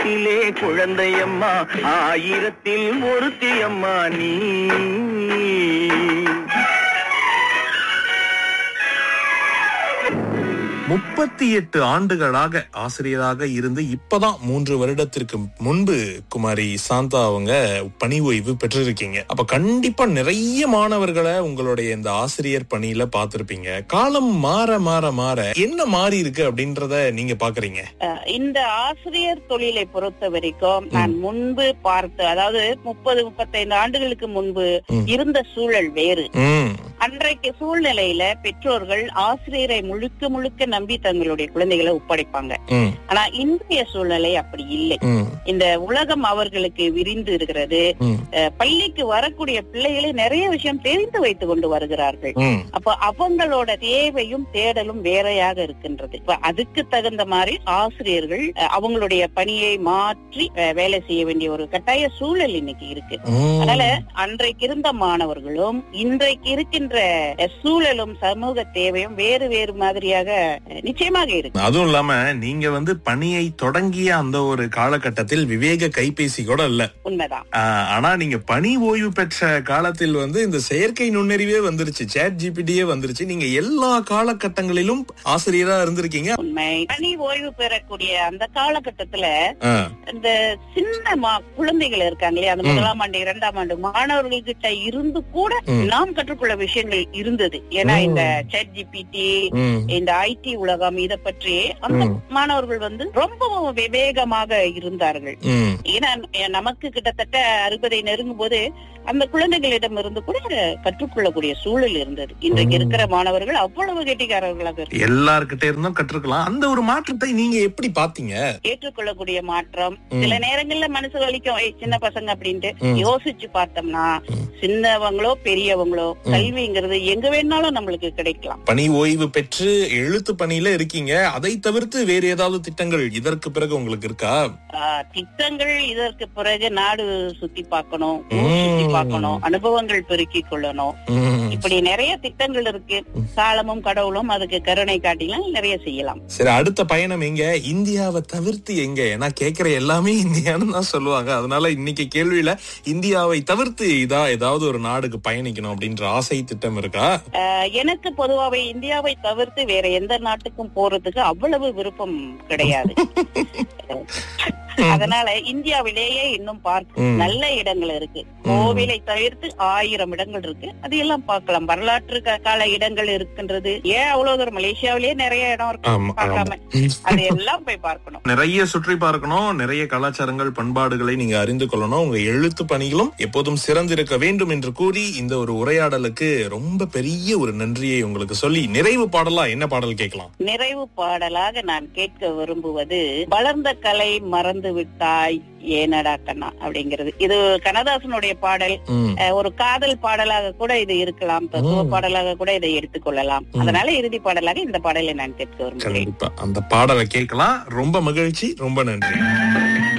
ஆயிரத்திலே குழந்தையம்மா ஆயிரத்தில் ஒருத்தி அம்மா நீ முப்பத்தி எட்டு ஆண்டுகளாக ஆசிரியராக இருந்து இப்பதான் மூன்று வருடத்திற்கு முன்பு குமாரி சாந்தா அவங்க பணி ஓய்வு பெற்றிருக்கீங்க அப்ப கண்டிப்பா நிறைய மாணவர்களை உங்களுடைய இந்த ஆசிரியர் பணியில பார்த்திருப்பீங்க காலம் மாற மாற மாற என்ன மாறி இருக்கு அப்படின்றத நீங்க பாக்குறீங்க அஹ் இந்த ஆசிரியர் தொழிலை பொறுத்த வரைக்கும் நான் முன்பு பார்த்து அதாவது முப்பது முப்பத்தைந்து ஆண்டுகளுக்கு முன்பு ம். இருந்த சூழல் வேறு ம் அன்றைக்கு சூழ்நிலையில பெற்றோர்கள் ஆசிரியரை முழுக்க முழுக்க நம்பி தங்களுடைய குழந்தைகளை ஒப்படைப்பாங்க ம் ஆனா இன்றைய சூழ்நிலை அப்படி இல்லை ம் இந்த உலகம் அவர்களுக்கு விரிந்து இருக்கிறது ம் அஹ் பள்ளிக்கு வரக்கூடிய பிள்ளைகளை நிறைய விஷயம் தெரிந்து வைத்துக் கொண்டு வருகிறார்கள் ம் அப்ப அவங்களோட தேவையும் தேடலும் வேறையாக இருக்கின்றது இப்ப அதுக்கு தகுந்த மாதிரி ஆசிரியர்கள் அஹ், அவங்களுடைய பணியை மாற்றி அஹ், வேலை செய்ய வேண்டிய ஒரு கட்டாய சூழல் இன்னைக்கு இருக்கு ம். அதனால அன்றைக்கு இருந்த மாணவர்களும் இன்றைக்கு இருக்கின்ற அஹ், சூழலும் சமூக தேவையும் வேறு வேறு மாதிரியாக அஹ், நிச்சயமாக இருக்கு அதுவும் இல்லாம நீங்க வந்து பணியை தொடங்கிய அந்த ஒரு காலகட்டத்தில் விவேக கைபேசி கூட இல்ல உண்மைதான் ஆஹ், ஆனா நீங்க பணி ஓய்வு பெற்ற காலத்தில் வந்து இந்த செயற்கை நுண்ணறிவே வந்துருச்சு சேட் ஜிபிடியே வந்துருச்சு நீங்க எல்லா காலகட்டங்களிலும் ஆசிரியரா இருந்திருக்கீங்க உண்மை பணி ஓய்வு பெறக்கூடிய அந்த காலகட்டத்துல ஆஹ், இந்த சின்ன மா- குழந்தைகள் இருக்காங்க இல்லையா அந்த ம். முதலாம் ஆண்டு இரண்டாம் ஆண்டு மாணவர்கள் கிட்ட இருந்து கூட ம். நாம் கற்றுக்கொள்ள விஷயங்கள் இருந்தது ஏன்னா ம். இந்த சேட் ஜிபிடி ம், இந்த ஐடி உலகம் இத பற்றி அந்த ம். மாணவர்கள் வந்து ரொம்ப விவேகமாக இருந்தார்கள் ம், ஏன்னா நமக்கு கிட்டத்தட்ட அறுபதை நெருங்கும் போது அந்த குழந்தைகளிடம் இருந்து கூட கற்றுக்கொள்ளக்கூடிய சூழல் இருந்தது இன்றைக்கு ம். இருக்கிற மாணவர்கள் அவ்வளவு கெட்டிக்காரர்களாக இருக்காங்க. எல்லார்கிட்ட இருந்தும் கற்றுக்கலாம் அந்த ஒரு மாற்றத்தை நீங்க எப்படி பாத்தீங்க ஏற்றுக்கொள்ளக்கூடிய மாற்றம் ம். சில நேரங்கள்ல மனசு வலிக்கும் "ஏய், சின்ன பசங்க அப்படின்ட்டு ம். யோசிச்சு பார்த்தோம்னா ம். சின்னவங்களோ பெரியவங்களோ ம். கல்விங்கிறது எங்க வேணாலும் நம்மளுக்கு கிடைக்கலாம் பணி ஓய்வு பெற்று எழுத்து பணியில இருக்கீங்க அதை தவிர்த்து வேறு ஏதாவது திட்டங்கள் இதற்கு பிறகு உங்களுக்கு இருக்கா ஆஹ், திட்டங்கள் இதற்கு பிறகு நாடு சுத்தி பார்க்கணும் ஊர் ம். சுத்தி பார்க்கணும் அனுபவங்கள் பெருக்கிக் கொள்ளணும் ம். இப்படி நிறைய திட்டங்கள் இருக்கு ம். காலமும் கடவுளும் அதுக்கு கருணை காட்டிலாம் நிறைய செய்யலாம் சரி அடுத்த பயணம் எங்க இந்தியாவை தவிர்த்து எங்க ஏன்னா கேக்குற எல்லாமே இந்தியான்னு தான் சொல்லுவாங்க அதனால இன்னைக்கு கேள்வியில இந்தியாவை தவிர்த்து இதா ஏதாவது ஒரு நாடுக்கு பயணிக்கணும் அப்படின்ற ஆசை திட்டம் இருக்கா ஆஹ், எனக்கு பொதுவாவே இந்தியாவை தவிர்த்து வேற எந்த நாட்டுக்கும் போறதுக்கு அவ்வளவு விருப்பம் கிடையாது அதனால இந்தியாவிலேயே இன்னும் பார்க்க ம். நல்ல இடங்கள் இருக்கு கோவிலை தவிர்த்து ஆயிரம் இடங்கள் இருக்கு அது எல்லாம் பார்க்கலாம் வரலாற்று க- கால இடங்கள் இருக்கின்றது ஏன் அவ்வளவு தூரம் மலேசியாவிலேயே நிறைய இடம் ஆமா, இருக்கு ஆமா. பார்க்காம அது எல்லாம் போய் பார்க்கணும் நிறைய சுற்றி பார்க்கணும் நிறைய கலாச்சாரங்கள் பண்பாடுகளை நீங்க அறிந்து கொள்ளணும் உங்க எழுத்து பணிகளும் எப்போதும் சிறந்திருக்க வேண்டும் என்று கூறி இந்த ஒரு உரையாடலுக்கு ரொம்ப பெரிய ஒரு நன்றியை உங்களுக்கு சொல்லி நிறைவு பாடலா என்ன பாடல் கேட்கலாம் நிறைவு பாடலாக நான் கேட்க விரும்புவது வளர்ந்த கலை மறந்து விட்டாய் ஏனடா கண்ணா அப்படிங்கிறது இது கண்ணதாசனுடைய பாடல் ம். அஹ், ஒரு காதல் பாடலாக கூட இது இருக்கலாம் தத்துவ ம். பாடலாக கூட இதை எடுத்துக்கொள்ளலாம் ம். அதனால இறுதி பாடலாக இந்த பாடலை நான் கேட்க விரும்புகிறேன் கண்டிப்பா அந்த பாடலை கேட்கலாம் ரொம்ப மகிழ்ச்சி ரொம்ப நன்றி